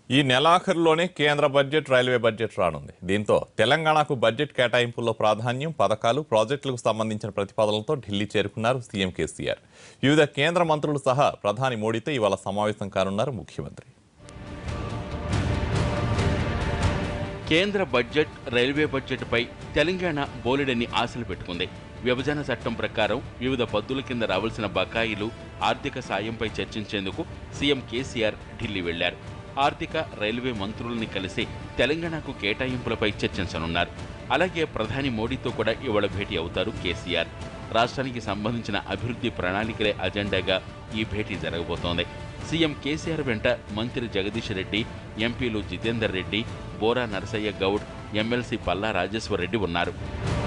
ఈ నెలాఖరులోనే కేంద్ర budget railway budget రానుంది దీంతో తెలంగాణకు బడ్జెట్ కేటాయింపుల్లో ప్రాధాన్యం పథకాలు ప్రాజెక్టులకు సంబంధించిన ప్రతిపాదనలతో ఢిల్లీ చేరుకున్నారు సీఎం కేసీఆర్ వివిధ కేంద్ర మంత్రులు సహా ప్రధాని మోడీతో ఇవాళ సమావేశం కానున్నారు ముఖ్యమంత్రి కేంద్ర బడ్జెట్ రైల్వే బడ్జెట్పై తెలంగాణ బోలెడన్ని ఆశలు పెట్టుకుంది విభజన చట్టం ప్రకారం వివిధ పద్దుల కింద రావాల్సిన బకాయిలు ఆర్థిక సాయంపై చర్చించేందుకు సీఎం కేసీఆర్ ఢిల్లీ వెళ్లారు ఆర్థిక రైల్వే మంత్రుల్ని కలిసి తెలంగాణకు కేటాయింపులపై చర్చించనున్నారు అలాగే ప్రధాని మోడీతో కూడా ఇవాళ భేటీ అవుతారు కేసీఆర్ రాష్ట్రానికి సంబంధించిన అభివృద్ధి ప్రణాళికలే అజెండాగా ఈ భేటీ జరగబోతోంది సీఎం కేసీఆర్ వెంట మంత్రి జగదీష్ రెడ్డి ఎంపీలు జితేందర్ రెడ్డి బోరా నరసయ్య గౌడ్ ఎమ్మెల్సీ పల్లా రాజేశ్వర్ రెడ్డి ఉన్నారు